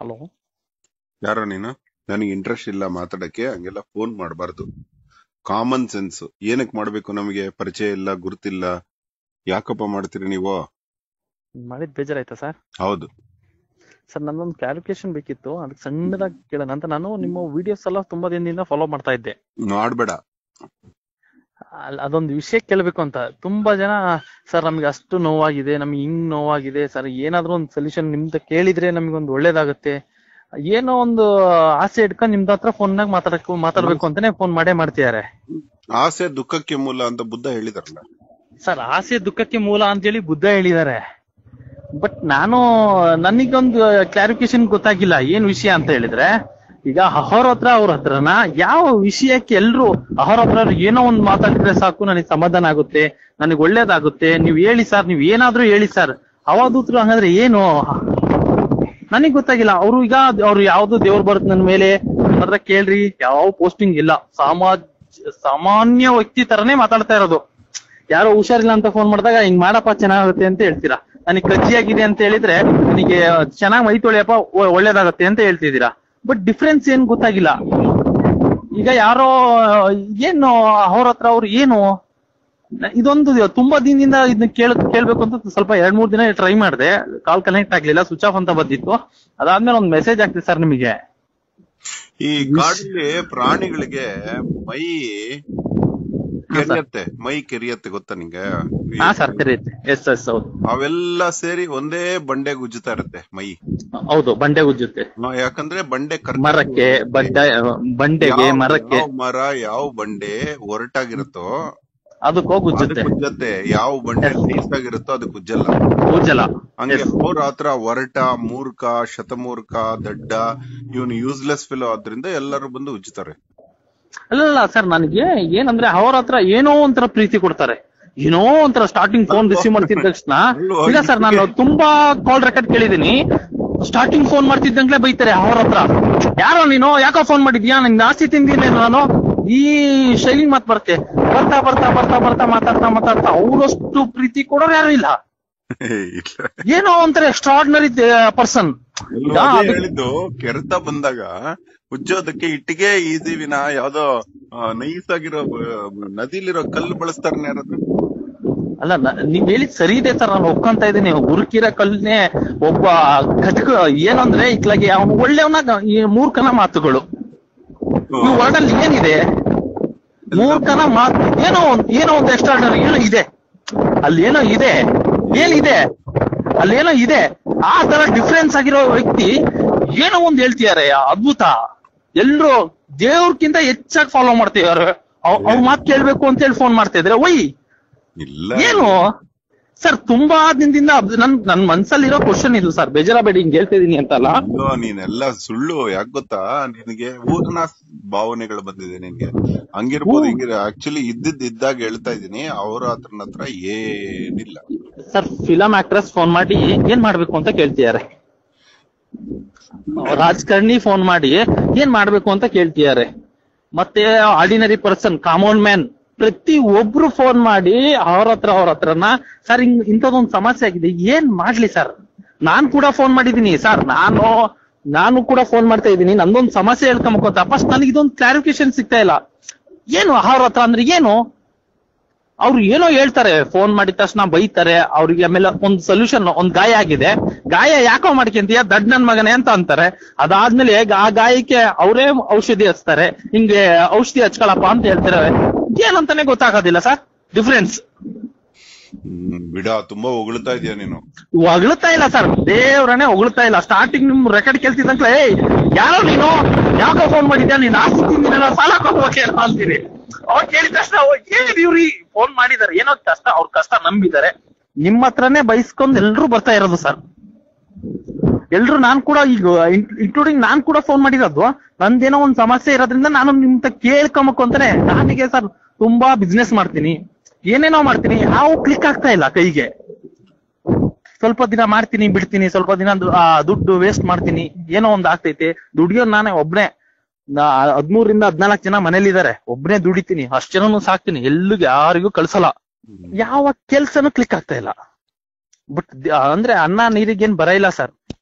Hello ಯಾರೋ ನೀನು ನನಗೆ ಇಂಟ್ರೆಸ್ಟ್ ಇಲ್ಲ ಮಾತಾಡಕ್ಕೆ ಹಂಗೆಲ್ಲ ಫೋನ್ ಮಾಡಬಾರ್ದು ಕಾಮನ್ ಸೆನ್ಸ್ ಏನಕ್ ಮಾಡ್ಬೇಕು ನಮಗೆ ಪರಿಚಯ ಇಲ್ಲ ಗುರುತಿಲ್ಲ ಯಾಕಪ್ಪ ಮಾಡ್ತೀರಿ ನೀವು ಮಾಡಿದ್ ಬೇಜಾರಾಯ್ತಾ ಸರ್ ಹೌದು ಸರ್ ನನ್ನೊಂದು ಕ್ಲಾರಿಫಿಕೇಶನ್ ಬೇಕಿತ್ತು ಅದಕ್ಕೆ ಸಣ್ಣದಾಗಿ ಕೇಳೋಣ ಅಂತ ನಾನು ನಿಮ್ಮ ವಿಡಿಯೋಸ್ ಎಲ್ಲ ತುಂಬಾ ದಿನದಿಂದ ಫಾಲೋ ಮಾಡ್ತಾ ಇದ್ದೆ ಮಾಡ್ಬೇಡ ಅಲ್- ಅದೊಂದು ವಿಷಯ ಕೇಳಬೇಕು ಅಂತ ತುಂಬಾ ಜನ ಸರ್ ನಮ್ಗೆ ಅಷ್ಟು ನೋವಾಗಿದೆ ನಮ್ಗೆ ಹಿಂಗ್ ನೋವಾಗಿದೆ ಸರ್ ಏನಾದ್ರೂ ಒಂದು ಸೊಲ್ಯೂಷನ್ ನಿಮ್ದು ಕೇಳಿದ್ರೆ ನಮ್ಗೆ ಒಂದು ಒಳ್ಳೇದಾಗುತ್ತೆ ಏನೋ ಒಂದು ಆಸೆ ಇಟ್ಕೊಂಡು ನಿಮ್ದ ಹತ್ರ ಫೋನ್ನಾಗ ಮಾತಾಡಕ್ ಮಾತಾಡ್ಬೇಕು ಅಂತಾನೆ ಫೋನ್ ಮಾಡೇ ಮಾಡ್ತಿದ್ದಾರೆ ಆಸೆ ದುಃಖಕ್ಕೆ ಮೂಲ ಅಂತ ಬುದ್ಧ ಹೇಳಿದಾರಲ್ಲ ಸರ್ ಆಸೆ ದುಃಖಕ್ಕೆ ಮೂಲ ಅಂತೇಳಿ ಬುದ್ಧ ಹೇಳಿದ್ದಾರೆ ಬಟ್ ನಾನು ನನಗೊಂದು ಕ್ಲಾರಿಫಿಕೇಶನ್ ಗೊತ್ತಾಗಿಲ್ಲ ಏನ್ ವಿಷಯ ಅಂತ ಹೇಳಿದ್ರೆ ಈಗ ಅಹೋರ ಹತ್ರ ಅವ್ರ ಹತ್ರನ ಯಾವ ವಿಷಯಕ್ಕೆ ಎಲ್ರು ಅಹೋರ ಹತ್ರ ಅವ್ರು ಏನೋ ಒಂದ್ ಮಾತಾಡಿದ್ರೆ ಸಾಕು ನನಗೆ ಸಮಾಧಾನ ಆಗುತ್ತೆ ನನಗೆ ಒಳ್ಳೇದಾಗುತ್ತೆ ನೀವ್ ಹೇಳಿ ಸರ್ ನೀವ್ ಏನಾದ್ರೂ ಹೇಳಿ ಸರ್ ಅವಧೂತರು ಹಂಗಂದ್ರೆ ಏನು ನನಗ್ ಗೊತ್ತಾಗಿಲ್ಲ ಅವ್ರು ಈಗ ಅವ್ರು ಯಾವ್ದು ದೇವ್ರು ಬರುತ್ತೆ ನನ್ನ ಮೇಲೆ ನನ್ನ ಹತ್ರ ಕೇಳ್ರಿ ಯಾವ ಪೋಸ್ಟಿಂಗ್ ಇಲ್ಲ ಸಮಾಜ ಸಾಮಾನ್ಯ ವ್ಯಕ್ತಿ ತರನೇ ಮಾತಾಡ್ತಾ ಇರೋದು ಯಾರೋ ಹುಷಾರಿಲ್ಲ ಅಂತ ಫೋನ್ ಮಾಡಿದಾಗ ಹಿಂಗ್ ಮಾಡಪ್ಪ ಚೆನ್ನಾಗುತ್ತೆ ಅಂತ ಹೇಳ್ತೀರಾ ನನಗೆ ಕಜ್ಜಿ ಆಗಿದೆ ಅಂತ ಹೇಳಿದ್ರೆ ನನಗೆ ಚೆನ್ನಾಗ್ ಮೈ ತೊಳೆಯಪ್ಪ ಒ- ಒಳ್ಳೇದಾಗತ್ತೆ ಅಂತ ಹೇಳ್ತಿದ್ದೀರಾ ಬಟ್ ಡಿಫ್ರೆನ್ಸ್ ಏನ್ ಗೊತ್ತಾಗಿಲ್ಲ ಈಗ ಯಾರೋ ಏನು ಅವ್ರ ಹತ್ರ ಅವ್ರು ಏನು ನ- ಇದೊಂದು ತುಂಬಾ ದಿನದಿಂದ ಇದನ್ನ ಕೇಳ ಕೇಳ್ಬೇಕು ಅಂತ ಸ್ವಲ್ಪ ಎರಡ್ ಮೂರ್ ದಿನ ಟ್ರೈ ಮಾಡಿದೆ ಕಾಲ್ ಕನೆಕ್ಟ್ ಆಗ್ಲಿಲ್ಲ ಸ್ವಿಚ್ ಆಫ್ ಅಂತ ಬಂದಿತ್ತು ಅದಾದ್ಮೇಲೆ ಒಂದು ಮೆಸೇಜ್ ಆಗ್ತಿದೆ ಸರ್ ನಿಮಗೆ ಈ ಕಾಡಲ್ಲಿ ಪ್ರಾಣಿಗಳಿಗೆ ಮೈ ಕೆರಿಯತ್ತೆ ಮೈ ಕೆರಿಯತ್ತೆ ಗೊತ್ತಾ ನಿಂಗೆ ಹಾ ಸರ್ ಕರೀತೆ ಎಸ್ ಎಸ್ ಹೌದು ಅವೆಲ್ಲ ಸೇರಿ ಒಂದೇ ಬಂಡೆ ಗುಜ್ಜುತ್ತಾ ಇರುತ್ತೆ ಮೈ ಹೌದು ಬಂಡೆ ಉಜ್ಜುತ್ತೆ ಆ, ಯಾಕಂದ್ರೆ ಬಂಡೆ ಕರ್ಕ- ಮರಕ್ಕೆ ಬಡ್ಡ ಬಂಡೆಗೆ ಯಾವ- ಮರಕ್ಕೆ ಯಾವ ಮರ ಯಾವ ಬಂಡೆ ಒರಟಾಗಿರುತ್ತೋ ಅದಕ್ಕೆ ಹೋಗಿ ಅದು ಉಜ್ಜುತ್ತೆ ಕುಜ್ಜತ್ತೆ ಯಾವ ಬಂಡೆ ನೈಸ್ ಆಗಿರುತ್ತೋ ಅದು ಕುಜ್ಜಲ್ಲ ಉಜ್ಜಲ ಹಂಗೆ Yes. ಅವ್ರ ಹತ್ರ ಒರಟ ಮೂರ್ಖ ಶತಮೂರ್ಖ ದಡ್ಡ ಇವನು ಯೂಸ್ಲೆಸ್ ಫಿಲೋ ಆದ್ರಿಂದ ಎಲ್ಲರೂ ಬಂದು ಉಜ್ಜುತ್ತಾರೆ ಅಲ್ಲಲ್ಲ ಸರ್ ನನಗೆ ಏನಂದ್ರೆ ಅವ್ರ ಹತ್ರ ಏನೋ ಒಂಥರ ಪ್ರೀತಿ ಕೊಡ್ತಾರೆ ಏನೋ ಒಂಥರ ಸ್ಟಾರ್ಟಿಂಗ್ ಫೋನ್ ರಿಸೀವ್ ಮಾಡ್ತಿದ್ದ ತಕ್ಷಣ ಅಲ್ವೋ, ಇಲ್ಲ ಸರ್ ನಾನು ತುಂಬಾ ಕಾಲ್ ರೆಕಾರ್ಡ್ ಕೇಳಿದೀನಿ ಸ್ಟಾರ್ಟಿಂಗ್ ಫೋನ್ ಮಾಡ್ತಿದ್ದಂಗ್ಲೇ ಬೈತಾರೆ ಅವ್ರ ಹತ್ರ ಯಾರೋ ನೀನು ಯಾಕೋ ಫೋನ್ ಮಾಡಿದ್ಯಾ ನಿಂಗೆ ಆಸ್ತಿ ತಿಂದಿನಿ ನಾನು ಈ ಶೈಲಿ ಮಾತ್ ಬರುತ್ತೆ ಬರ್ತಾ ಬರ್ತಾ ಬರ್ತಾ ಬರ್ತಾ ಮಾತಾಡ್ತಾ ಮಾತಾಡ್ತಾ ಅವರಷ್ಟು ಪ್ರೀತಿ ಕೊಡೋರು ಯಾರು ಇಲ್ಲ ಇಲ್ಲ ಏನೋ ಒಂಥರ ಎಕ್ಸ್ಟ್ರಾರ್ಡಿನರಿ ಪರ್ಸನ್ ಅಲ್ವೋ, ಅದೇ ಹೇಳಿದ್ದು ಕೆರೆತ ಬಂದಾಗ ಉಜ್ಜೋದಕ್ಕೆ ಇಟ್ಟಿಗೆ ಈಸಿ ವಿನ ಯಾವ್ದೋ ನೈಸ್ ಆಗಿರೋ ಆ, ನದಿಲಿರೋ ಕಲ್ಲು ಬಳಸ್ತಾರ ಯಾರಾದ್ರೂ ಅಲ್ಲ ನ- ನೀವ್ ಹೇಳಿದ್ ಸರಿ ಇದೆ ಸರ್ ನಾನು ಒಪ್ಕೊಂತ ಇದ್ದೀನಿ ಗುರುಕಿರ ಕಲ್ನೇ ಒಬ್ಬ ಘಟಕ ಏನಂದ್ರೆ ಇತ್ಲಾಗೆ ಅವನು ಒಳ್ಳೆಯವನ ಈ ಮೂರ್ಖನ ಮಾತುಗಳು ಈ ವರ್ಡ್ ಅಲ್ಲಿ ಏನಿದೆ ಮೂರ್ಖನ ಮಾತು ಏನೋ ಒಂದ್ ಏನೋ ಒಂದು ಎಕ್ಸ್ಟ್ರಾರ್ಡನರಿ ಏನೋ ಇದೆ ಅಲ್ಲಿ ಏನೋ ಇದೆ ಏನಿದೆ ಅಲ್ಲಿ ಏನೋ ಇದೆ ಆ ತರ ಡಿಫ್ರೆನ್ಸ್ ಆಗಿರೋ ವ್ಯಕ್ತಿ ಏನೋ ಒಂದ್ ಹೇಳ್ತಿದ್ದಾರೆ ಅದ್ಭುತ ಎಲ್ರು ದೇವ್ರಕ್ಕಿಂತ ಹೆಚ್ಚಾಗಿ ಫಾಲೋ ಮಾಡ್ತಿದಾರೆ ಅವ್ರ ಮಾತು ಕೇಳ್ಬೇಕು ಅಂತ ಹೇಳಿ ಫೋನ್ ಮಾಡ್ತಾ ಇದ್ರೆ ಒಯ್ ಇಲ್ಲ ಏನು ಸರ್ ತುಂಬಾ ದಿನದಿಂದ ಅಬ್- ನನ್ ನನ್ ಮನ್ಸಲ್ಲಿರೋ ಕ್ವಶನ್ ಇದು ಸರ್ ಬೇಜಾರಬೇಡಿ ಹಿಂಗ್ ಹೇಳ್ತಾ ಇದೀನಿ ಅಂತಲ್ಲ ಅಯ್ಯೋ, ನೀನೆಲ್ಲ ಸುಳ್ಳು ಯಾಕ್ ಗೊತ್ತಾ ನಿನಗೆ ಊರ್ನ ಭಾವನೆಗಳು ಬಂದಿದೆ ನಿನ್ಗೆ ಹಂಗಿರ್ಬೋದು ಹಿಂಗಿರ ಆಕ್ಚುಲಿ ಇದ್ದಿದ್ ಇದ್ದಾಗ ಹೇಳ್ತಾ ಇದೀನಿ ಅವ್ರ ಹತ್ರನ ಹತ್ರ ಏನಿಲ್ಲ ಸರ್ ಫಿಲಂ ಆಕ್ಟ್ರೆಸ್ ಫೋನ್ ಮಾಡಿ ಏನ್ ಮಾಡ್ಬೇಕು ಅಂತ ಕೇಳ್ತಿದ್ದಾರೆ ರಾಜಕಾರಣಿ ಫೋನ್ ಮಾಡಿ ಏನ್ ಮಾಡ್ಬೇಕು ಅಂತ ಕೇಳ್ತಿದ್ದಾರೆ ಮತ್ತೆ ಆರ್ಡಿನರಿ ಪರ್ಸನ್ ಕಾಮನ್ ಮ್ಯಾನ್ ಪ್ರತಿ ಒಬ್ರು ಫೋನ್ ಮಾಡಿ ಅವ್ರ ಹತ್ರ ಅವ್ರ ಹತ್ರನ ಸರ್ ಹಿಂಗ್ ಇಂಥದೊಂದು ಸಮಸ್ಯೆ ಆಗಿದೆ ಏನ್ ಮಾಡ್ಲಿ ಸರ್ ನಾನ್ ಕೂಡ ಫೋನ್ ಮಾಡಿದೀನಿ ಸರ್ ನಾನು ನಾನು ಕೂಡ ಫೋನ್ ಮಾಡ್ತಾ ಇದ್ದೀನಿ ನಂದೊಂದು ಸಮಸ್ಯೆ ಹೇಳ್ಕೊಂಬಕೋತ ಫಸ್ಟ್ ನನಗೆ ಇದೊಂದು ಕ್ಲಾರಿಫಿಕೇಶನ್ ಸಿಗ್ತಾ ಇಲ್ಲ ಏನು ಅವ್ರ ಹತ್ರ ಅಂದ್ರೆ ಏನು ಅವ್ರು ಏನೋ ಹೇಳ್ತಾರೆ ಫೋನ್ ಮಾಡಿದ ತಕ್ಷಣ ಬೈತಾರೆ ಅವ್ರಿಗೆ ಆಮೇಲೆ ಒಂದ್ ಸೊಲ್ಯೂಷನ್ ಒಂದ್ ಗಾಯ ಆಗಿದೆ ಗಾಯ ಯಾಕೋ ಮಾಡ್ಕೊಂತೀಯ ದಡ್ ನನ್ ಮಗನೇ ಅಂತ ಅಂತಾರೆ ಅದಾದ್ಮೇಲೆ ಆ ಗಾಯಕ್ಕೆ ಅವರೇ ಔಷಧಿ ಹಚ್ತಾರೆ ಹಿಂಗೆ ಔಷಧಿ ಹಚ್ಕೊಳಪ್ಪ ಅಂತ ಹೇಳ್ತಾರೆ ಏನಂತಾನೆ ಗೊತ್ತಾಗೋದಿಲ್ಲ ಸರ್ ಡಿಫ್ರೆನ್ಸ್ ಹ್ಮ್, ಬಿಡ ತುಂಬಾ ಹೊಗಳ್ತಾ ಇದೀಯ ನೀನು ಹೊಗಳ್ತಾ ಇಲ್ಲ ಸರ್ ದೇವ್ರನೇ ಹೊಗಳ್ತಾ ಇಲ್ಲ ಸ್ಟಾರ್ಟಿಂಗ್ ನಿಮ್ ರೆಕಾರ್ಡ್ ಕೇಳ್ತಿದ್ದಂಕ್ಲೆ ಏಯ್ ಯಾರೋ ನೀನು ಯಾಕೋ ಫೋನ್ ಮಾಡಿದ್ಯಾ ನೀನ್ ಆಸ್ತಿ ತಿಂದಿನ ಸಾಲ ಕೊಡ್ಬೇಕೇನೋ ಅಂತೀರಿ ಅವ್ರು ಕೇಳಿದ ತಕ್ಷಣ ಏನ್ ಇವ್ರಿ ಫೋನ್ ಮಾಡಿದಾರೆ ಏನೋ ಕಷ್ಟ ಅವ್ರ ಕಷ್ಟ ನಂಬಿದ್ದಾರೆ ನಿಮ್ಮ ಹತ್ರನೇ ಬೈಸ್ಕೊಂಡ್ ಎಲ್ರು ಬರ್ತಾ ಇರೋದು ಸರ್ ಎಲ್ರು ನಾನ್ ಕೂಡ ಈಗ ಇನ್ಕ್ಲೂಡಿಂಗ್ ನಾನ್ ಕೂಡ ಫೋನ್ ಮಾಡಿರೋದು ನಂದೇನೋ ಒಂದ್ ಸಮಸ್ಯೆ ಇರೋದ್ರಿಂದ ನಾನು ನಿಮ್ ಕೇಳ್ಕೊಂಬೇಕು ಅಂತಾನೆ ನಾನಿಗೆ ಸರ್ ತುಂಬಾ ಬಿಸ್ನೆಸ್ ಮಾಡ್ತೀನಿ ಏನೇನೋ ಮಾಡ್ತೀನಿ ಯಾವ ಕ್ಲಿಕ್ ಆಗ್ತಾ ಇಲ್ಲ ಕೈಗೆ ಸ್ವಲ್ಪ ದಿನ ಮಾಡ್ತೀನಿ ಬಿಡ್ತೀನಿ ಸ್ವಲ್ಪ ದಿನ ದು- ಆ, ದುಡ್ಡು ವೇಸ್ಟ್ ಮಾಡ್ತೀನಿ ಏನೋ ಒಂದ್ ಆಗ್ತೈತೆ ದುಡಿಯೋ ನಾನೇ ಒಬ್ನೇ ಹದ್ಮೂರಿಂದ ಹದ್ನಾಲ್ಕು ಜನ ಮನೇಲಿದ್ದಾರೆ ಒಬ್ನೇ ದುಡಿತೀನಿ ಅಷ್ಟ್ ಜನನು ಸಾಕ್ತೀನಿ ಎಲ್ಲಿಗೂ ಯಾರಿಗೂ ಕಳ್ಸಲ್ಲ ಯಾವ ಕೆಲ್ಸನೂ ಕ್ಲಿಕ್ ಆಗ್ತಾ ಇಲ್ಲ ಬಟ್ ಅಂದ್ರೆ ಅನ್ನ ನೀರಿಗೇನ್ ಬರ ಇಲ್ಲ ಸರ್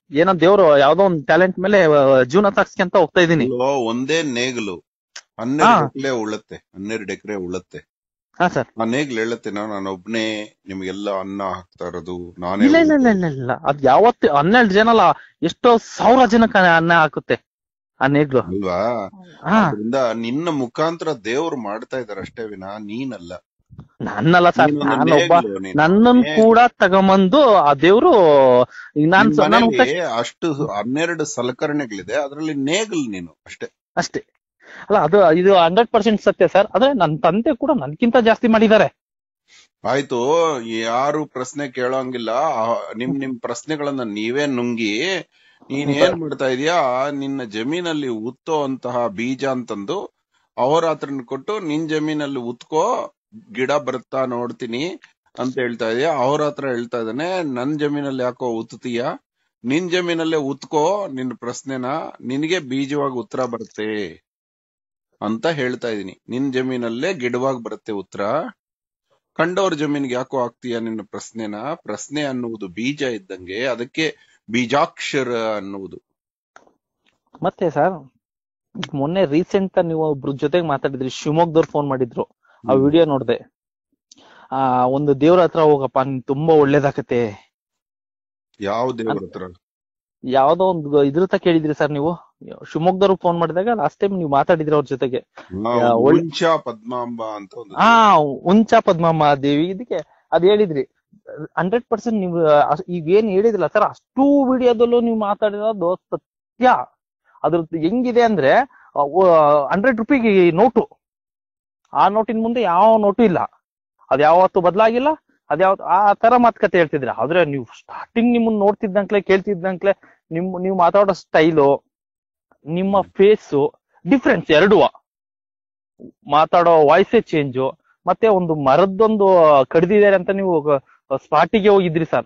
ಏನೋ ದೇವ್ರು ಯಾವ್ದೋ ಒಂದ್ ಟ್ಯಾಲೆಂಟ್ ಮೇಲೆ ಆ, ಜೀವನ ಸಾಗಿಸ್ಕೊಂತ ಹೋಗ್ತಾ ಇದೀನಿ ಅಲ್ವೋ, ಒಂದೇ ನೇಗ್ಲು ಹನ್ನೆರಡು ಎಕರೆ ಉಳುತ್ತೆ ಹನ್ನೆರಡು ಎಕರೆ ಉಳುತ್ತೆ ಹಾ ಸರ್ ಆ ನೇಗ್ಲು ಹೇಳುತ್ತೆ ನಾನು ಒಬ್ನೇ ನಿಮ್ಗೆಲ್ಲ ಅನ್ನ ಹಾಕ್ತಾ ಇರೋದು ನಾನೇ ಇಲ್ಲ ಇಲ್ಲ ಇಲ್ಲ ಇಲ್ಲ ಇಲ್ಲ ಅದ್ ಯಾವತ್ತು ಹನ್ನೆರಡು ಜನ ಅಲ್ಲ ಎಷ್ಟೋ ಸಾವಿರ ಜನಕ್ಕೆ ಅನ್ನ ಹಾಕುತ್ತೆ ಆ ನೇಗ್ಲು ಅಲ್ವಾ ಹಾ ಅದರಿಂದ ನಿನ್ನ ಮುಖಾಂತರ ದೇವ್ರು ಮಾಡ್ತಾ ಇದಾರೆ ಅಷ್ಟೇ ವಿನ ನೀನಲ್ಲ ನನ್ನಲ್ಲ ಸರ್ ನೀನೊಂದು ನಾನೊಬ್ಬ ನೇಗ್ಲು ನೀನು. ನನ್ನನ್ ನೇಗ್ಲು. ಕೂಡ ತಗೊಂಬಂದು ಆ ದೇವ್ರು ಈಗ ನಾನ್ ನಿನ್ ಸ- ನಾನು ಊಟ ಮನೇಲಿ ಅಷ್ಟು ಹನ್ನೆರಡು ಸಲಕರಣೆಗಳಿದೆ ಅದ್ರಲ್ಲಿ ನೇಗ್ಲು ನೀನು ಅಷ್ಟೇ ಅಷ್ಟೇ ಅಲ್ಲ ಅದು ಇದು ಹಂಡ್ರೆಡ್ ಪರ್ಸೆಂಟ್ ಸತ್ಯ ಸರ್ ಆದ್ರೆ ನನ್ ತಂದೆ ಕೂಡ ನನ್ಕಿಂತ ಜಾಸ್ತಿ ಮಾಡಿದ್ದಾರೆ ಆಯ್ತು ಯಾರು ಪ್ರಶ್ನೆ ಕೇಳೋಂಗಿಲ್ಲ ಆ, ನಿಮ್ ನಿಮ್ ಪ್ರಶ್ನೆಗಳನ್ನ ನೀವೇ ನುಂಗಿ ನೀನ್ ಏನ್ ಮಾಡ್ತಾ ಇದೀಯಾ ನಿನ್ನ ಜಮೀನಲ್ಲಿ ಉತ್ತೋ ಅಂತಹ ಬೀಜ ಅಂತಂದು ಅವರ ಹತ್ರನ ಕೊಟ್ಟು ನಿನ್ ಜಮೀನಲ್ಲಿ ಉತ್ಕೋ ಗಿಡ ಬರುತ್ತಾ ನೋಡ್ತೀನಿ ಅಂತ ಹೇಳ್ತಾ ಇದೀಯಾ ಅವ್ರ ಹತ್ರ ಹೇಳ್ತಾ ಇದ್ದಾನೆ ನನ್ ಜಮೀನಲ್ಲಿ ಯಾಕೋ ಉತ್ತೀಯ ನಿನ್ ಜಮೀನಲ್ಲೇ ಉತ್ಕೋ ನಿನ್ ಪ್ರಶ್ನೆನ ನಿನಗೆ ಬೀಜವಾಗಿ ಉತ್ತರ ಬರುತ್ತೆ ಅಂತ ಹೇಳ್ತಾ ಇದೀನಿ ನಿನ್ ಜಮೀನಲ್ಲೇ ಗಿಡವಾಗಿ ಬರುತ್ತೆ ಉತ್ತರ ಕಂಡವ್ರ ಜಮೀನಿಗೆ ಯಾಕೋ ಆಗ್ತೀಯ ನಿನ್ನ ಪ್ರಶ್ನೆನ ಪ್ರಶ್ನೆ ಅನ್ನುವುದು ಬೀಜ ಇದ್ದಂಗೆ ಅದಕ್ಕೆ ಬೀಜಾಕ್ಷರ ಅನ್ನುವುದು ಮತ್ತೆ ಸರ್ ಮೊನ್ನೆ ರೀಸೆಂಟ್ ನೀವು ಒಬ್ರ ಜೊತೆಗೆ ಮಾತಾಡಿದ್ರಿ ಶಿವಮೊಗ್ಗದವ್ರು ಫೋನ್ ಮಾಡಿದ್ರು ಆ ವಿಡಿಯೋ ನೋಡ್ದೆ ಆ ಒಂದು ದೇವ್ರ ಹತ್ರ ಹೋಗಪ್ಪ ನಿನ್ ತುಂಬಾ ಒಳ್ಳೇದಾಗತ್ತೆ ಯಾವ ದೇವ್ರ ಹತ್ರ ಯಾವ್ದೋ ಒಂದು ಇದ್ರ ಹತ್ರ ಕೇಳಿದ್ರಿ ಸರ್ ನೀವು ಶಿವಮೊಗ್ಗದವ್ರು ಫೋನ್ ಮಾಡಿದಾಗ ಲಾಸ್ಟ್ ಟೈಮ್ ನೀವು ಮಾತಾಡಿದ್ರಿ ಅವ್ರ ಜೊತೆಗೆ ಆ, ಯಾ, ಒಳ್ಳೆ- ಉಂಚ ಪದ್ಮಾಂಬ ಅಂತ ಒಂದು ಹಾ ಉಂಚ ಪದ್ಮಮ್ಮ ದೇವಿ ಇದಕ್ಕೆ ಅದ್ ಹೇಳಿದ್ರಿ ಹಂಡ್ರೆಡ್ ಪರ್ಸೆಂಟ್ ನೀವು ಅಸ್- ಈಗ ಏನ್ ಹೇಳಿದ್ರಲ್ಲ ಸರ್ ಅಷ್ಟು ವಿಡಿಯೋದಲ್ಲೂ ನೀವು ಮಾತಾಡಿರೋದು ಸತ್ಯ ಅದ್ರದ್ದು ಹೆಂಗಿದೆ ಅಂದ್ರೆ ಹಂಡ್ರೆಡ್ ರುಪಿಗೆ ನೋಟು ಆ ನೋಟಿನ ಮುಂದೆ ಯಾವ ನೋಟು ಇಲ್ಲ ಅದ್ ಯಾವತ್ತು ಬದಲಾಗಿಲ್ಲ ಅದ್ಯಾವ ಆ ತರ ಮಾತುಕತೆ ಹೇಳ್ತಿದ್ರ ಆದ್ರೆ ನೀವು ಸ್ಟಾರ್ಟಿಂಗ್ ನಿಮ್ಮನ್ನ ನೋಡ್ತಿದ್ದಂಕ್ಲೆ ಕೇಳ್ತಿದ್ದಂಕ್ಲೆ ನಿಮ್ ನೀವು ಮಾತಾಡೋ ಸ್ಟೈಲು ನಿಮ್ಮ ಫೇಸು ಡಿಫ್ರೆನ್ಸ್ ಎರಡೂ ಮಾತಾಡೋ ವಾಯ್ಸೇ ಚೇಂಜು ಮತ್ತೆ ಒಂದು ಮರದ್ದೊಂದು ಕಡ್ದಿದ್ದಾರೆ ಅಂತ ನೀವು ಸ್ಪಾಟಿಗೆ ಹೋಗಿದ್ರಿ ಸರ್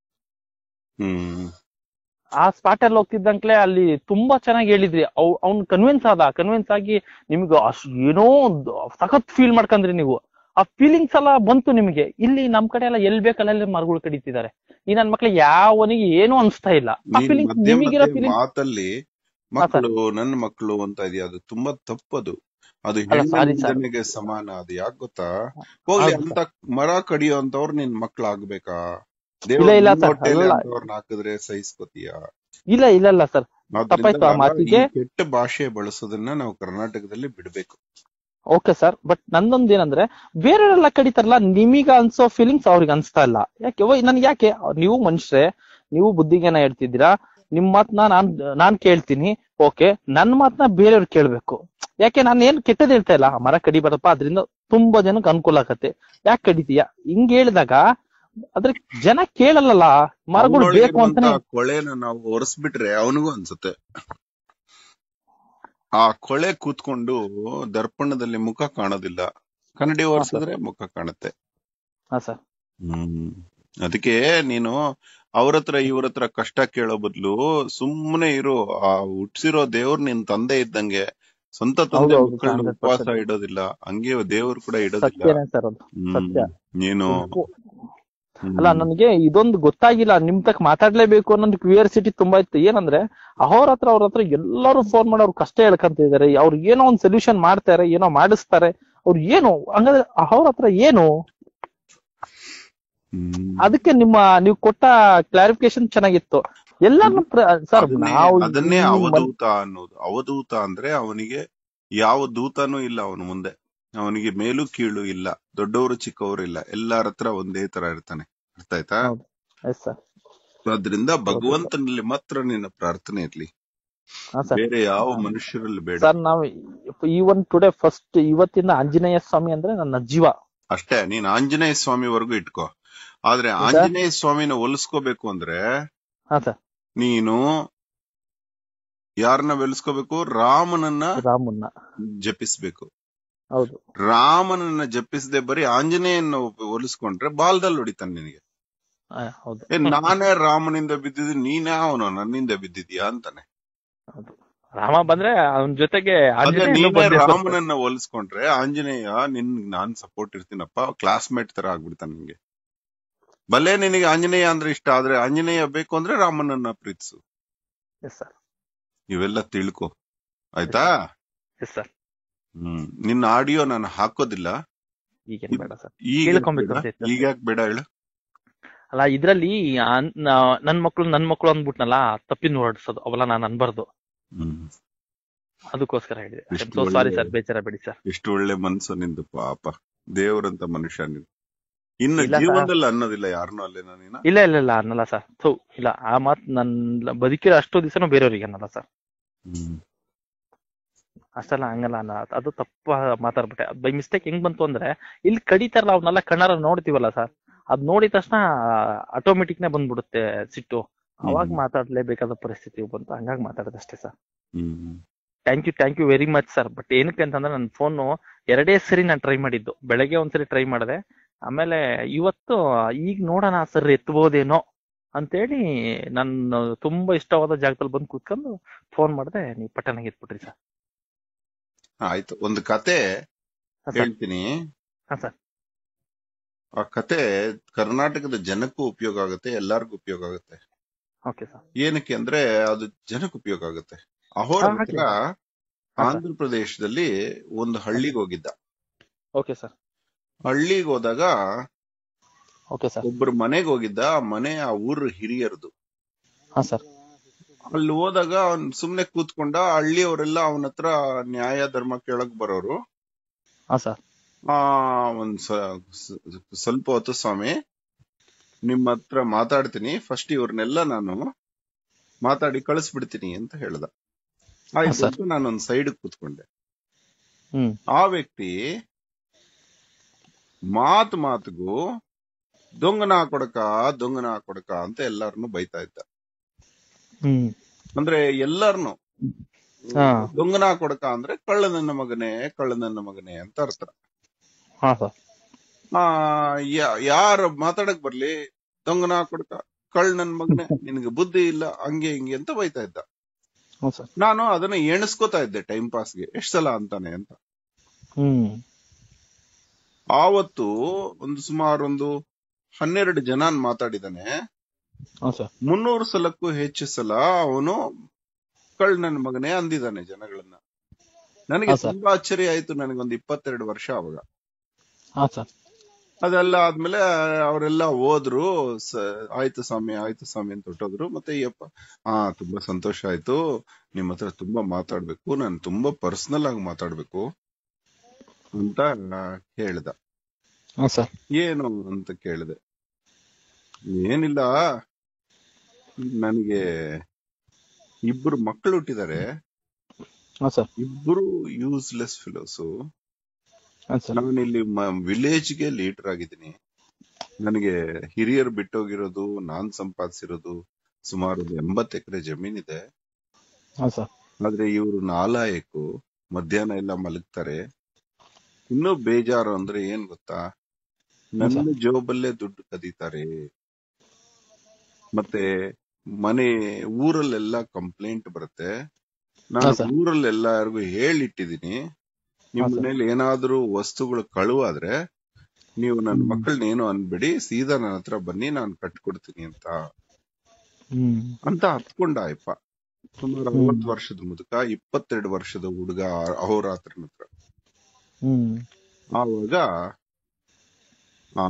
ಹ್ಮ್ ಆ ಸ್ಪಾಟ್ ಅಲ್ಲಿ ಹೋಗ್ತಿದ್ದಂಕ್ಲೆ ಅಲ್ಲಿ ತುಂಬಾ ಚೆನ್ನಾಗಿ ಹೇಳಿದ್ರಿ ಅವ್ ಅವ್ನ್ ಕನ್ವಿನ್ಸ್ ಆದ ಕನ್ವಿನ್ಸ್ ಆಗಿ ನಿಮ್ಗೆ ಅಷ್ಟ್ ಏನೋ ಒಂದು ಸಖತ್ ಫೀಲ್ ಮಾಡ್ಕಂದ್ರಿ ನೀವು ಆ ಫೀಲಿಂಗ್ಸ್ ಎಲ್ಲ ಬಂತು ನಿಮಗೆ ಇಲ್ಲಿ ನಮ್ ಕಡೆ ಎಲ್ಲ ಎಲ್ ಬೇಕಲ್ಲ ಅಲ್ಲಿ ಮರಗಳು ಕಡಿತಿದ್ದಾರೆ ಈ ನನ್ ಮಕ್ಳಿಗೆ ಯಾವನಿಗೆ ಏನೂ ಅನ್ಸ್ತಾ ಇಲ್ಲ ಆ ನೀನ್ ಫೀಲಿಂಗ್ಸ್ ಮಧ್ಯೆ ನಿಮಗಿರೋ ಮಧ್ಯೆ ಫೀಲಿಂಗ್ ಮಾತಲ್ಲಿ ಮಕ್ಕಳು ನನ್ನ ಮಕ್ಕಳು ಅಂತ ಇದೆಯಾ ಅದು ತುಂಬಾ ತಪ್ಪದು ಅದು ಅಲ್ಲ, ಹೆಣ್ಣಿನ sorry sir. ನಿಂದನೆಗೆ ಸಮಾನ ಅದು ಯಾಕೆ ಗೊತ್ತಾ ಹೋಗ್ಲಿ ಹೌದು ಅಂತ ಮರ ಕಡಿಯೋ ಅಂತವ್ರು ನಿನ್ ಮಕ್ಳು ಆಗ್ಬೇಕಾ ಇಲ್ಲ, ಇಲ್ಲ ದೇವ್ರ sir, ಹೊಟ್ಟೆಲಿ ಅಲ್ಲ. ಅಂತವ್ರನ್ನ ಹಾಕಿದ್ರೆ ಸಹಿಸ್ಕೋತೀಯ ಇಲ್ಲ ಇಲ್ಲ ಇಲ್ಲ ಸರ್ ತಪ್ಪಾಯ್ತು ಆ ಆದ್ರಿಂದ ಮಾತಿಗೆ. ಈ ಕೆಟ್ಟ ಭಾಷೆ ಬಳಸೋದನ್ನ ನಾವು ಕರ್ನಾಟಕದಲ್ಲಿ ಬಿಡ್ಬೇಕು ಓಕೆ ಸರ್ ಬಟ್ ನಂದೊಂದ್ ಏನಂದ್ರೆ ಬೇರೆಯವರೆಲ್ಲ ಕಡಿತಾರಲ್ಲ ನಿಮೀಗ ಅನ್ಸೋ ಫೀಲಿಂಗ್ಸ್ ಅವ್ರಿಗೆ ಅನ್ಸ್ತಾ ಇಲ್ಲ ಯಾಕೆ ಓಯ್ ನನ್ಗೆ ಯಾಕೆ ನೀವು ಮನುಷ್ಯರೇ ನೀವು ಬುದ್ಧಿಗೇನ ಹೇಳ್ತಿದ್ದೀರಾ ನಿಮ್ ಮಾತ್ನ ನಾನ್ ನಾನ್ ಕೇಳ್ತೀನಿ ಓಕೆ ನನ್ ಮಾತ್ನ ಬೇರೆಯವ್ರು ಕೇಳ್ಬೇಕು ಯಾಕೆ ನಾನು ಏನ್ ಕೆಟ್ಟದ್ ಹೇಳ್ತಾ ಇಲ್ಲ ಮರ ಕಡಿಬಾರಪ್ಪ ಅದರಿಂದ ತುಂಬಾ ಜನಕ್ಕೆ ಅನುಕೂಲ ಆಗತ್ತೆ ಯಾಕೆ ಕಡಿತೀಯ ಹಿಂಗ್ ಹೇಳಿದಾಗ ಅದ್ರ ಜನ ಕೇಳಲ್ಲ ಮರಗಳು ಬೇಕು ಅಂತಾನೆ ಅವ್ನೊಳಗಿರುವಂತ ಕೊಳೆನ ನಾವು ಒರೆಸ್ಬಿಟ್ರೆ ಅವನಿಗೂ ಅನ್ಸುತ್ತೆ ಆ ಕೊಳೆ ಕೂತ್ಕೊಂಡು ದರ್ಪಣದಲ್ಲಿ ಮುಖ ಕಾಣೋದಿಲ್ಲ ಕನ್ನಡಿ ಒರೆಸಿದ್ರೆ ಮುಖ ಕಾಣುತ್ತೆ ಹಾ ಸರ್ ಹ್ಮ್ ಅದಕ್ಕೆ ನೀನು ಅವ್ರ ಹತ್ರ ಇವ್ರ ಹತ್ರ ಕಷ್ಟ ಕೇಳೋ ಬದ್ಲು ಸುಮ್ಮನೆ ಇರು ಆ ಹುಟ್ಸಿರೋ ದೇವ್ರು ನಿನ್ ತಂದೆ ಇದ್ದಂಗೆ ಸ್ವಂತ ತಂದೆ ಹೌದು, ಹೌದು, ಮಕ್ಕಳನ್ನ 100% ಉಪವಾಸ ಇಡೋದಿಲ್ಲ ಹಂಗೆ ದೇವ್ರು ಕೂಡ ಇಡೋದಿಲ್ಲ ಸತ್ಯನೇ ಸರ್ ಅದು ಹ್ಮ್. ಸತ್ಯ. ನೀನು ಹ್ಮ್. ಅಲ್ಲ ನನಗೆ ಇದೊಂದು ಗೊತ್ತಾಗಿಲ್ಲ ನಿಮ್ ತಕ್ಕ ಮಾತಾಡ್ಲೇಬೇಕು ಅನ್ನೋದು ಕ್ಯೂರಿಯಾಸಿಟಿ ತುಂಬಾ ಇತ್ತು ಏನಂದ್ರೆ ಅವ್ರ ಹತ್ರ ಅವ್ರ ಹತ್ರ ಎಲ್ಲರೂ ಫೋನ್ ಮಾಡಿ ಅವ್ರ ಕಷ್ಟ ಹೇಳ್ಕಂತ ಇದಾರೆ ಅವ್ರು ಏನೋ ಒಂದ್ ಸೊಲ್ಯೂಷನ್ ಮಾಡ್ತಾರೆ ಏನೋ ಮಾಡಿಸ್ತಾರೆ ಅವ್ರು ಏನು ಹಂಗಾದ್ರೆ ಅವ್ರ ಹತ್ರ ಏನು ಹ್ಮ್. ಅದಕ್ಕೆ ನಿಮ್ಮ ನೀವು ಕೊಟ್ಟ ಕ್ಲಾರಿಫಿಕೇಶನ್ ಚೆನ್ನಾಗಿತ್ತು ಎಲ್ಲಾನು ಸರ್ ಅದನ್ನೇ- ನಾವು ಅದನ್ನೇ ಈ ಮನ್- ಅವಧೂತ ಅನ್ನೋದು ಅವಧೂತ ಅಂದ್ರೆ ಅವನಿಗೆ ಯಾವ ದೂತನೂ ಇಲ್ಲ ಅವನ ಮುಂದೆ ಅವನಿಗೆ ಮೇಲು ಕೀಳು ಇಲ್ಲ ದೊಡ್ಡವರು ಚಿಕ್ಕವರು ಇಲ್ಲ ಎಲ್ಲಾರ ಹತ್ರ ಒಂದೇ ತರ ಇರ್ತಾನೆ ಅರ್ಥ ಆಯ್ತಾ ಹೌದು. Yes, sir. ಅದ್ರಿಂದ ಭಗವಂತನಲ್ಲಿ ಮಾತ್ರ ನಿನ್ನ ಪ್ರಾರ್ಥನೆ ಇರ್ಲಿ ಹಾ ಸರ್ ಬೇರೆ ಯಾವ ಮನುಷ್ಯರಲ್ಲಿ ಬೇಡ ಸರ್ ನಾವು ಈವನ್ ಟುಡೇ ಫಸ್ಟ್ ಇವತ್ತಿನ ಆಂಜನೇಯ ಸ್ವಾಮಿ ಅಂದ್ರೆ ನನ್ನ ಜೀವ ಅಷ್ಟೇ ನೀನ್ ಆಂಜನೇಯ ಸ್ವಾಮಿವರೆಗೂ ಇಟ್ಕೋ ಆದ್ರೆ ಆಂಜನೇಯ ಸ್ವಾಮಿನ ಹೋಲಿಸ್ಕೋಬೇಕು ಅಂದ್ರೆ ಹಾ ಸರ್ ನೀನು ಯಾರನ್ನ ಬೆಳೆಸ್ಕೋಬೇಕು ರಾಮನನ್ನ ರಾಮನ್ನ ಜಪಿಸ್ಬೇಕು ಹೌದು ರಾಮನನ್ನ ಜಪಿಸದೆ ಬರೀ ಆಂಜನೇಯನ್ನ ಹೋಲಿಸ್ಕೊಂಡ್ರೆ ಬಾಲ್ದಲ್ಲಿ ಹೊಡಿತಾನೆ ನಿನಗೆ ಆ, ಹೌದು ಏ ನಾನೇ ರಾಮನಿಂದ ಬಿದ್ದಿದ್ದು ನೀನೇ ಅವನು ನನ್ನಿಂದ ಬಿದ್ದಿದ್ಯಾ ಅಂತಾನೆ ಹೌದು. ರಾಮ ಬಂದ್ರೆ ಅವನ ಜೊತೆಗೆ ಅದೇ ಆಂಜನೇಯನು ನೀನೇ ಬಂದೇ ಬರ್ತಾನೆ. ರಾಮನನ್ನ ಹೋಲಿಸ್ಕೊಂಡ್ರೆ ಆಂಜನೇಯ ನಿನ್ ನಾನ್ ಸಪೋರ್ಟ್ ಇರ್ತೀನಪ್ಪ ಕ್ಲಾಸ್ಮೇಟ್ ತರ ಆಗ್ಬಿಡ್ತಾನೆ ನಿಂಗೆ ಭಲೆ ನಿನಗೆ ಆಂಜನೇಯ ಅಂದ್ರೆ ಇಷ್ಟ ಆದ್ರೆ ಆಂಜನೇಯ ಬೇಕು ಅಂದ್ರೆ ರಾಮನನ್ನ ಪ್ರೀತಿಸು ಎಸ್ ಸರ್ ಇವೆಲ್ಲ ತಿಳ್ಕೊ ಆಯ್ತಾ ಎಸ್ ಸರ್ ಹ್ಮ್ ನಿನ್ನ ಆಡಿಯೋ ನಾನು ಹಾಕೋದಿಲ್ಲ ಈಗೇನ್ ಬೇಡ ಸರ್ ಈಗ ಕೇಳ್ಕೊಬೇಕು ಅಂತ ಇತ್ತು. ಈಗ ಯಾಕೆ ಬೇಡ ಹೇಳು ಅಲ್ಲ ಇದ್ರಲ್ಲಿ ಅನ್- ನಾ- ನನ್ ಮಕ್ಳು ನನ್ ಮಕ್ಳು ಅಂದ್ಬಿಟ್ನಲ್ಲ ತಪ್ಪಿನ ಹೊರಡಿಸೋದು ಅವೆಲ್ಲ ನಾನು ಅನ್ಬಾರ್ದು ಹ್ಮ್ ಅದಕ್ಕೋಸ್ಕರ ಹೇಳಿದೆ ಎಷ್ಟು ಸೊ ಸಾರಿ ಒಳ್ಳೆ- ಸರ್ ಬೇಜಾರ ಬಿಡಿ ಸರ್ ಎಷ್ಟು ಒಳ್ಳೆ ಮನ್ಸು ನಿಂದು ಪಾಪ ದೇವರಂತ ಮನುಷ್ಯ ನೀನು ಇನ್ನು ಇಲ್ಲ ಸರ್. ಜೀವನದಲ್ಲಿ ಅನ್ನೋದಿಲ್ಲ ಯಾರನ್ನೂ ಅಲ್ಲೇ ನಾನಿನ ಇಲ್ಲ ಇಲ್ಲ ಇಲ್ಲ ಅನ್ನಲ್ಲ ಸರ್ ಥೂ ಇಲ್ಲ ಆ ಮಾತ್ ನನ್ ಬದುಕಿರೋ ಅಷ್ಟೋ ದಿವಸನೂ ಬೇರೆಯವ್ರಿಗೆ ಅನ್ನಲ್ಲ ಸರ್ ಹ್ಮ್ ಅಷ್ಟೆಲ್ಲ ಹಂಗಲ್ಲ ಅನ್ನ ಅದು ತಪ್ಪ ಮಾತಾಡ್ಬಿಟ್ಟೆ ಬೈ ಮಿಸ್ಟೇಕ್ ಹೆಂಗ್ ಬಂತು ಅಂದ್ರೆ ಇಲ್ಲಿ ಕಡಿತಾರಲ್ಲ ಅವನ್ನೆಲ್ಲ ಕಣ್ಣಾರ ನೋಡ್ತೀವಲ್ಲ ಸರ್ ಅದ್ ನೋಡಿದ ತಕ್ಷಣ ಆಟೋಮೆಟಿಕ್ ನೇ ಬಂದ್ಬಿಡುತ್ತೆ ಸಿಟ್ಟು ಅವಾಗ ಹ್ಮ್. ಮಾತಾಡ್ಲೇಬೇಕಾದ ಪರಿಸ್ಥಿತಿ ಬಂತು ಹಂಗಾಗಿ ಮಾತಾಡೋದಷ್ಟೇ sir hmm thank you thank you very much sir but ಏನಕ್ಕೆ ಅಂತಂದ್ರೆ ನನ್ನ ಫೋನು ಎರಡೇ ಸರಿ ನಾನು ಟ್ರೈ ಮಾಡಿದ್ದು ಬೆಳಗ್ಗೆ ಒಂದ್ಸರಿ ಟ್ರೈ ಮಾಡಿದೆ ಆಮೇಲೆ ಇವತ್ತು ಈಗ ನೋಡೋಣ ಸರ್ ಎತ್ತಬಹುದೇನೋ ಅಂತೇಳಿ ನನ್ನ ತುಂಬಾ ಇಷ್ಟವಾದ ಜಾಗದಲ್ಲಿ ಬಂದು ಕೂತ್ಕೊಂಡು ಫೋನ್ ಮಾಡಿದೆ ನೀವು ಪಟ್ಟನಾಗಿ ಎತ್ಬಿಟ್ರಿ ಸರ್ ಆಯ್ತು ಒಂದು ಕತೆ ಹಾ ಸರ್ ಹೇಳ್ತೀನಿ ಹಾ ಸರ್ ಆ ಕತೆ ಕರ್ನಾಟಕದ ಜನಕ್ಕೂ ಉಪಯೋಗ ಆಗುತ್ತೆ ಎಲ್ಲಾರ್ಗೂ ಉಪಯೋಗ ಆಗುತ್ತೆ ಓಕೆ ಸರ್ ಏನಕ್ಕೆ ಅಂದ್ರೆ ಅದು ಜನಕ್ಕೆ ಉಪಯೋಗ ಆಗುತ್ತೆ ಅಹೋರ ಹಾ, ಹಾಗೆ. ಹತ್ರ ಹಾ, ಸರ್. ಆಂಧ್ರ ಪ್ರದೇಶದಲ್ಲಿ ಒಂದು ಹಳ್ಳಿಗೆ ಹೋಗಿದ್ದ ಓಕೆ ಸರ್ ಹಳ್ಳಿಗೆ ಹೋದಾಗ ಓಕೆ ಸರ್ ಒಬ್ಬರು ಮನೆಗೆ ಹೋಗಿದ್ದ ಆ ಮನೆ ಆ ಊರ ಹಿರಿಯರದು ಹಾ ಸರ್ ಅಲ್ಲಿ ಹೋದಾಗ ಅವ್ನ್ ಸುಮ್ನೆ ಕೂತ್ಕೊಂಡ ಹಳ್ಳಿಯವರೆಲ್ಲ ಅವನ ಹತ್ರ ನ್ಯಾಯ ಧರ್ಮ ಕೇಳಕ್ ಬರೋರು ಹಾ ಸರ್ ಆ ಒಂದ್ ಸ- ಸ- ಸ್ವಲ್ಪ ಹೊತ್ತು ಸ್ವಾಮಿ ನಿಮ್ಮ ಹತ್ರ ಮಾತಾಡ್ತೀನಿ ಫಸ್ಟ್ ಇವ್ರನ್ನೆಲ್ಲ ನಾನು ಮಾತಾಡಿ ಕಳಿಸ್ಬಿಡ್ತೀನಿ ಅಂತ ಹೇಳ್ದ ಆಯ್ತು ಸರ್. ಅಂತ ನಾನೊಂದ್ ಸೈಡ್ ಕೂತ್ಕೊಂಡೆ ಹ್ಮ್ ಆ ವ್ಯಕ್ತಿ ಮಾತು ಮಾತಿಗೂ ದೊಂಗನ ಕೊಡಕ ದೊಂಗನ ಕೊಡಕ ಅಂತ ಎಲ್ಲಾರನ್ನು ಬೈತಾ ಇದ್ದ ಹ್ಮ್ ಅಂದ್ರೆ ಎಲ್ಲಾರ್ನು ಹಾ. ದೊಂಗನ ಕೊಡಕ ಅಂದ್ರೆ ಕಳ್ಳ ನನ್ನ ಮಗನೇ ಕಳ್ಳ ನನ್ನ ಮಗನೇ ಅಂತ ಅರ್ಥ ಹಾ ಸರ್ ಆ ಯಾ- ಯಾರ ಮಾತಾಡಕ್ ಬರ್ಲಿ ದೊಂಗನ ಕೊಡಕ ಕಳ್ಳ ನನ್ ಮಗನೇ ನಿನಗೆ ಬುದ್ಧಿ ಇಲ್ಲ ಹಂಗೆ ಹಿಂಗೆ ಅಂತ ಬೈತಾ ಇದ್ದ ಹ್ಞೂ ಸರ್ ನಾನು ಅದನ್ನ ಎಣಿಸ್ಕೋತಾ ಇದ್ದೆ ಟೈಮ್ ಪಾಸ್ಗೆ ಎಷ್ಟ್ ಸಲ ಅಂತಾನೆ ಅಂತ ಹ್ಮ್ ಆವತ್ತು ಒಂದು ಸುಮಾರು ಒಂದು ಹನ್ನೆರಡು ಜನ ಮಾತಾಡಿದಾನೆ ಹಾ ಸರ್ ಮುನ್ನೂರು ಸಲಕ್ಕೂ ಹೆಚ್ಚು ಸಲ ಅವನು ಕಳ್ ನನ್ನ ಮಗನೇ ಅಂದಿದ್ದಾನೆ ಜನಗಳನ್ನ ನನಗೆ ಹಾ, ಸರ್. ತುಂಬಾ ಆಶ್ಚರ್ಯ ಆಯ್ತು ನನಗೊಂದು ಇಪ್ಪತ್ತೆರಡು ವರ್ಷ ಅವಾಗ ಹಾ ಸರ್ ಅದೆಲ್ಲ ಆದ್ಮೇಲೆ ಅವರೆಲ್ಲ ಹೋದ್ರು ಸ- ಆಯ್ತು ಸ್ವಾಮಿ ಆಯ್ತು ಸ್ವಾಮಿ ಅಂತ ಹೊಟ್ಟೋದ್ರು ಮತ್ತೆ ಯಪ್ಪ ಹಾ ತುಂಬಾ ಸಂತೋಷ ಆಯ್ತು ನಿಮ್ ಹತ್ರ ತುಂಬಾ ಮಾತಾಡ್ಬೇಕು ನಾನು ತುಂಬಾ ಪರ್ಸನಲ್ ಆಗಿ ಮಾತಾಡ್ಬೇಕು ಅಂತ ಹೇಳ್ದ ಹಾ ಸರ್ ಏನು ಅಂತ ಕೇಳಿದೆ ಏನಿಲ್ಲ ನನಗೆ ಇಬ್ರು ಮಕ್ಕಳು ಹುಟ್ಟಿದ್ದಾರೆ ಹಾ ಸರ್ ಇಬ್ರು ಯೂಸ್ಲೆಸ್ ಫಿಲೋಸು ಹಾ ಸರ್ ನಾನು ಇಲ್ಲಿ ವಿಲೇಜ್ಗೆ ಲೀಡರ್ ಆಗಿದ್ದೀನಿ ನನಗೆ ಹಿರಿಯರು ಬಿಟ್ಟೋಗಿರೋದು ನಾನ್ ಸಂಪಾದಿಸಿರೋದು ಸುಮಾರು ಒಂದು ಎಂಬತ್ತು ಎಕರೆ ಜಮೀನಿದೆ ಹಾ ಸರ್ ಆದ್ರೆ ಇವರು ನಾಲಾಯಕು ಮಧ್ಯಾಹ್ನ ಎಲ್ಲ ಮಲಗ್ತಾರೆ ಇನ್ನೂ ಬೇಜಾರು ಅಂದ್ರೆ ಏನ್ ಗೊತ್ತಾ ನನ್ನ ಜೋಬಲ್ಲೇ ದುಡ್ಡು ಕದೀತಾರೆ ಮತ್ತೆ ಮನೆ ಊರಲ್ಲೆಲ್ಲ ಕಂಪ್ಲೇಂಟ್ ಬರುತ್ತೆ ನಾನು ಹಾ, ಸರ್. ಊರಲ್ಲೆಲ್ಲರಿಗೂ ಹೇಳಿಟ್ಟಿದೀನಿ ನಿಮ್ ಹಾ, ಸರ್. ಮನೇಲಿ ಏನಾದ್ರೂ ವಸ್ತುಗಳು ಕಳುವಾದ್ರೆ ನೀವು ನನ್ನ ಹ್ಮ್. ಮಕ್ಕಳನ್ನ ಏನು ಅನ್ಬೇಡಿ ಸೀದಾ ನನ್ನ ಹತ್ರ ಬನ್ನಿ ನಾನು ಕಟ್ಕೊಡ್ತೀನಿ ಅಂತ ಹ್ಮ್ ಅಂತ ಹತ್ಕೊಂಡ ಅಯ್ಯಪ್ಪ ಸುಮಾರು ಹ್ಮ್. ಅರವತ್ತು ವರ್ಷದ ಮುದುಕ ಇಪ್ಪತ್ತೆರಡು ವರ್ಷದ ಹುಡುಗ ಅಹೋರಾತ್ರನ ಹತ್ರ ಹ್ಮ್ ಆವಾಗ ಆ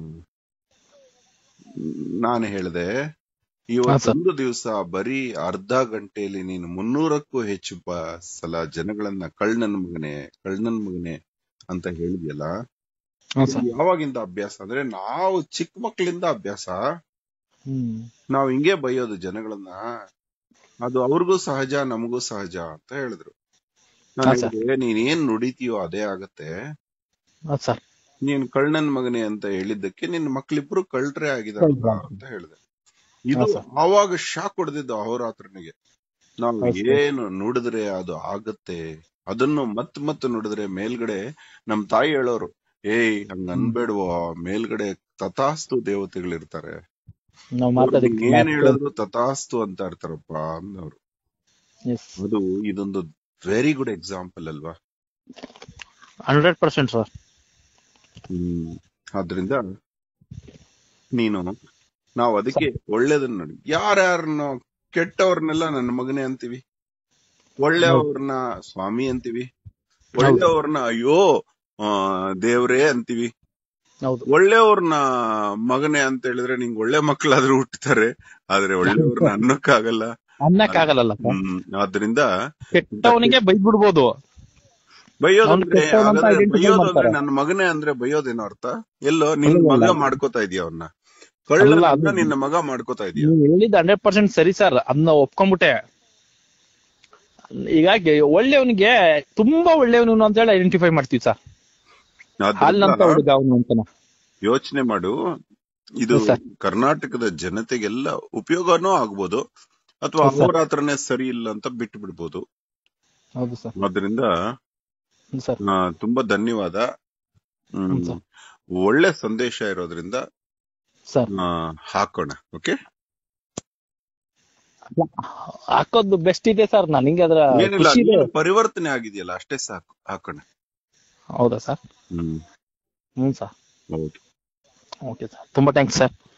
ನಾನು ಹೇಳಿದೆ ಇವತ್ತೊಂದು ದಿವಸ ಬರೀ ಅರ್ಧ ಗಂಟೆಯಲ್ಲಿ ನೀನು ಮುನ್ನೂರಕ್ಕೂ ಹೆಚ್ಚು ಬ- ಸಲ ಜನಗಳನ್ನ ಕಳ್ಳನನ್ ಮಗನೆ ಕಳ್ಳನನ್ ಮಗನೆ ಅಂತ ಹೇಳಿದ್ಯಲ್ಲ ಹಾ ಸರ್ ಯಾವಾಗಿಂದ ಅಭ್ಯಾಸ ಅಂದ್ರೆ ನಾವು ಚಿಕ್ಕ ಮಕ್ಕಳಿಂದ ಅಭ್ಯಾಸ ಹ್ಮ್ ನಾವ್ ಹಿಂಗೆ ಬೈಯೋದು ಜನಗಳನ್ನ ಅದು ಅವ್ರಿಗೂ ಸಹಜ ನಮಗೂ ಸಹಜ ಅಂತ ಹೇಳಿದ್ರು ನಾನು ಹಾ, ಸರ್. ಹೇಳಿದೆ, ನೀನ್ ಏನ್ ನುಡಿತೀಯೋ ಅದೇ ಆಗತ್ತೆ ಹಾ ಸರ್ ನೀನ್ ಕಳ್ಳನ್ ಮಗನೆ ಅಂತ ಹೇಳಿದ್ದಕ್ಕೆ ನಿನ್ ಮಕ್ಳಿಬ್ರು ಕಳ್ಟ್ರೆ ಆಗಿದಾರಲ್ಲ ಹೌದಾ? ಅಂತ ಹೇಳಿದೆ ಇದು ಹಾ, ಸರ್. ಆವಾಗ ಶಾಕ್ ಹೊಡೆದಿದ್ದು ಅಹೋರಾತ್ರನಿಗೆ ನಾವು ಹೌದು ಸರ್. ಏನು ನುಡಿದ್ರೆ ಅದು ಆಗತ್ತೆ ಅದನ್ನು ಮತ್ ಮತ್ ನುಡಿದ್ರೆ ಮೇಲ್ಗಡೆ ನಮ್ ತಾಯಿ ಹೇಳೋರು ಏಯ್ ಹಂಗ ಅನ್ಬೇಡ್ವೋ ಮೇಲ್ಗಡೆ ತಥಾಸ್ತು ದೇವತೆಗಳಿರ್ತಾರೆ ನಾವ್ ಅವ್ರು ಮಾತಾಡಿದ್ವಿ ಏನ್ ಹೇಳಿದ್ರು ತಥಾಸ್ತು ಅಂತ ಇರ್ತಾರಪ್ಪ ಅಂದವ್ರು ಎಸ್ ಅದು ಇದೊಂದು ವೆರಿ ಗುಡ್ ಎಕ್ಸಾಂಪಲ್ ಅಲ್ವಾ ಹಂಡ್ರೆಡ್ ಪರ್ಸೆಂಟ್ ಸರ್ ಹ್ಮ್ ಆದ್ರಿಂದ ನೀನು ನಾವು ಅದಕ್ಕೆ ಒಳ್ಳೇದನ್ನ ನೋಡಿ ಯಾರ್ಯಾರನ್ನ ಕೆಟ್ಟವ್ರನ್ನೆಲ್ಲ ನನ್ನ ಮಗನೇ ಅಂತೀವಿ ಒಳ್ಳೆಯವ್ರನ್ನ ಸ್ವಾಮಿ ಅಂತೀವಿ ಒಳ್ಳೆಯವ್ರನ್ನ ಅಯ್ಯೋ ಆ ದೇವ್ರೇ ಅಂತೀವಿ ಹೌದು ಒಳ್ಳೆಯವ್ರನ್ನ ಮಗನೇ ಅಂತ ಹೇಳಿದ್ರೆ ನಿಂಗ್ ಒಳ್ಳೆ ಮಕ್ಕಳಾದ್ರೂ ಹುಟ್ಟುತ್ತಾರೆ ಆದ್ರೆ ಒಳ್ಳೆಯವ್ರನ್ನ ಅನ್ನಕ್ಕಾಗಲ್ಲ ಅನ್ನಕ್ಕಾಗಲ್ಲ ಹ್ಮ್ ಆದ್ರಿಂದ ಕೆಟ್ಟವನಿಗೆ ಬೈದ್ಬಿಡ್ಬೋದು ಬೈಯೋದಂದ್ರೆ ಅವ್ನು ಕೆಟ್ಟವ್ನು ಅಂತ ಹಾಗಾದ್ರೆ identify ಬೈಯೋದಂದ್ರೆ ಮಾಡ್ತಾರೆ. ನನ್ನ ಮಗನೇ ಅಂದ್ರೆ ಬೈಯೋದೇನೋ ಅರ್ಥ ಎಲ್ಲೋ ನಿನ್ ಅಲ್ಲ, ಮಗ ಅಲ್ಲ. ಮಾಡ್ಕೋತಾ ಇದೀಯ ಅವನ್ನ ಅಲ್ಲ, ಕಳ್ಳ ಅದು- ನಿನ್ನ ಮಗ ಮಾಡ್ಕೋತಾ ಇದೀಯ ನೀವು ಹೇಳಿದ ಹಂಡ್ರೆಡ್ ಪರ್ಸೆಂಟ್ ಸರಿ ಸರ್ ಅದನ್ನ ಒಪ್ಕೊಂಡ್ಬಿಟ್ಟೆ ಹೀಗಾಗಿ ಒಳ್ಳೆಯವನಿಗೆ ತುಂಬಾ ಒಳ್ಳೆಯವನು ಅಂತ ಹೇಳಿ ಐಡೆಂಟಿಫೈ ಮಾಡ್ತೀವಿ ಸರ್ ಹಾಲ್ನಂತ ಹುಡುಗ ಅವನು ಅಂತಾನೆ ಯೋಚನೆ ಮಾಡು ಇದು ಹೌದ್ ಸರ್. ಕರ್ನಾಟಕದ ಜನತೆಗೆಲ್ಲ ಉಪಯೋಗನೂ ಆಗ್ಬೋದು ಅಥವಾ ಹೌದ್ ಸರ್. ಅಹೋರಾತ್ರನೇ ಸರಿ ಇಲ್ಲ ಅಂತ ಬಿಟ್ಟು ಬಿಡ್ಬೋದು ಹೌದು ಸರ್ ಆದ್ರಿಂದ ಹ್ಮ್ ಸರ್ ಆ, ತುಂಬಾ ಧನ್ಯವಾದ ಹ್ಮ್. Hmm sir. ಒಳ್ಳೆ ಸಂದೇಶ ಇರೋದ್ರಿಂದ ಸರ್ ಆ, ಹಾಕೋಣ ಓಕೆ ಹಾಕೋದು ಬೆಸ್ಟ್ ಇದೆ ಸರ್ ನನಗೆ ಅದ್ರ ಏನಿಲ್ಲ ಖುಷಿ ಇದೆ ನೀನು ಪರಿವರ್ತನೆ ಆಗಿದೆಯಲ್ಲ ಅಷ್ಟೇ ಸಾಕು ಹಾಕೋಣ ಹೌದಾ ಸರ್ ಹ್ಮ್ ಹ್ಮ್ ಸರ್ ಹೌದು ಓಕೆ ಸರ್ ತುಂಬಾ ಥ್ಯಾಂಕ್ಸ್ ಸರ್